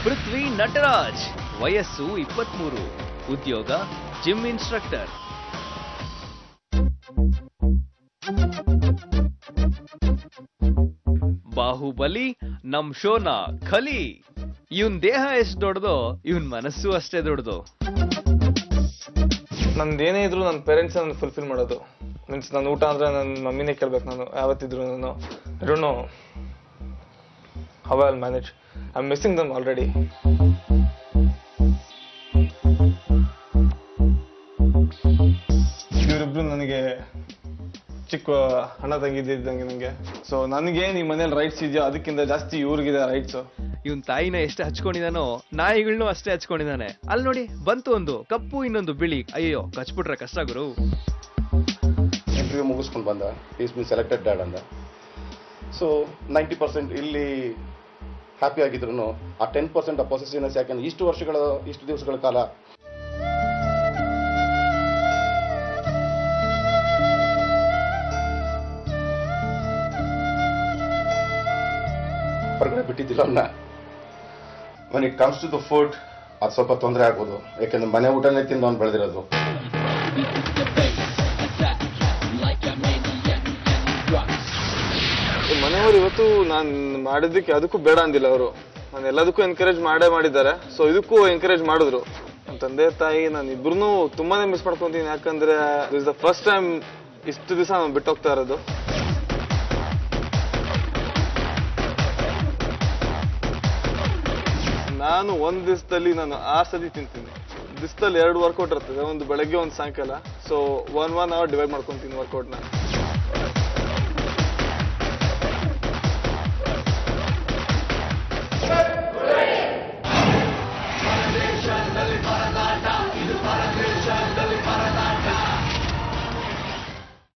ಪೃಥ್ವಿ ನಟರಾಜ್ ವಯಸ್ಸು ಇಪ್ಪತ್ಮೂರು ಉದ್ಯೋಗ ಜಿಮ್ ಇನ್ಸ್ಟ್ರಕ್ಟರ್ ಬಾಹುಬಲಿ ನಮ್ ಶೋನ ಖಲಿ ಇವನ್ ದೇಹ ಎಷ್ಟು ದೊಡ್ಡದೋ ಇವನ್ ಮನಸ್ಸು ಅಷ್ಟೇ ದೊಡ್ಡದು ನಂದು ಏನೇ ಇದ್ರು ನನ್ನ ಪೇರೆಂಟ್ಸ್ ನನ್ನ ಫುಲ್ಫಿಲ್ ಮಾಡೋದು ಮೀನ್ಸ್ ನಾನು ಊಟ ಅಂದ್ರೆ ನನ್ನ ಮಮ್ಮಿನೇ ಕೇಳ್ಬೇಕು ನಾನು ಯಾವತ್ತಿದ್ರು ನಾನು I don't know how I'll manage I am missing them already ಇವರಿಬ್ರು ನನಗೆ ಚಿಕ್ಕ ಹಣ ತಂಗಿದ್ದಂಗೆ ನನಗೆ ಸೊ ನನಗೇನು ಈ ಮನೇಲಿ ರೈಟ್ಸ್ ಇದೆಯೋ ಅದಕ್ಕಿಂತ ಜಾಸ್ತಿ ಇವ್ರಿಗಿದೆ ರೈಟ್ಸು ಇವನ್ ತಾಯಿನ ಎಷ್ಟು ಹಚ್ಕೊಂಡಿದಾನೋ ನಾಯಿಗಳ್ನು ಅಷ್ಟೇ ಹಚ್ಕೊಂಡಿದಾನೆ ಅಲ್ಲಿ ನೋಡಿ ಬಂತು ಒಂದು ಕಪ್ಪು ಇನ್ನೊಂದು ಬಿಳಿ ಅಯ್ಯೋ ಕಚ್ಬಿಟ್ರೆ ಕಷ್ಟ ಗುರು ಇಂಟರ್ವ್ಯೂ ಮುಗಿಸ್ಕೊಂಡು ಬಂದ ಈಸ್ ಬಿನ್ ಸೆಲೆಕ್ಟೆಡ್ ಡ್ಯಾಡ್ ಅಂದ ಸೊ ನೈಂಟಿ ಪರ್ಸೆಂಟ್ ಇಲ್ಲಿ ಹ್ಯಾಪಿ ಆಗಿದ್ರು ಆ ಟೆನ್ ಪರ್ಸೆಂಟ್ ಆ ಪಾಸಿಟಿವ್ನೆಸ್ ಯಾಕೆಂದ್ರೆ ಇಷ್ಟು ವರ್ಷಗಳ ಇಷ್ಟು ದಿವಸಗಳ ಕಾಲ ಹೊರಗಡೆ ಬಿಟ್ಟಿದ್ದಿಲ್ಲ ಅವನ್ನ when it comes to the food ಅದು ಸ್ವಲ್ಪ ತೊಂದರೆ ಆಗ್ಬೋದು ಯಾಕೆಂದ್ರೆ ಮನೆ ಊಟನೇ ತಿಂದು ಅವ್ನು ಬೆಳೆದಿರೋದು ಮನೆಯವರು ಇವತ್ತು ನಾನು ಮಾಡಿದ್ದಕ್ಕೆ ಅದಕ್ಕೂ ಬೇಡ ಅಂದಿಲ್ಲ ಅವರು ನಾನು ಎಲ್ಲದಕ್ಕೂ ಎನ್ಕರೇಜ್ ಮಾಡೇ ಮಾಡಿದ್ದಾರೆ ಸೊ ಇದಕ್ಕೂ ಎನ್ಕರೇಜ್ ಮಾಡಿದ್ರು ನನ್ನ ತಂದೆ ತಾಯಿ ನಾನು ಇಬ್ರು ತುಂಬಾನೇ ಮಿಸ್ ಮಾಡ್ಕೊಂತೀನಿ ಯಾಕಂದ್ರೆ ಇಸ್ ದ ಫಸ್ಟ್ ಟೈಮ್ ಇಷ್ಟು ದಿವಸ ನಾನು ಬಿಟ್ಟು ಹೋಗ್ತಾ ಇರೋದು ನಾನು ಒಂದ್ ದಿವಸದಲ್ಲಿ ನಾನು ಆರು ಸತಿ ತಿಂತೀನಿ ದಿವಸದಲ್ಲಿ ಎರಡು ವರ್ಕೌಟ್ ಇರ್ತದೆ ಒಂದು ಬೆಳಗ್ಗೆ ಒಂದು ಸಾಯಂಕಾಲ so one one hour divide ಮಾಡ್ಕೊಂತೀನಿ ವರ್ಕೌಟ್ನ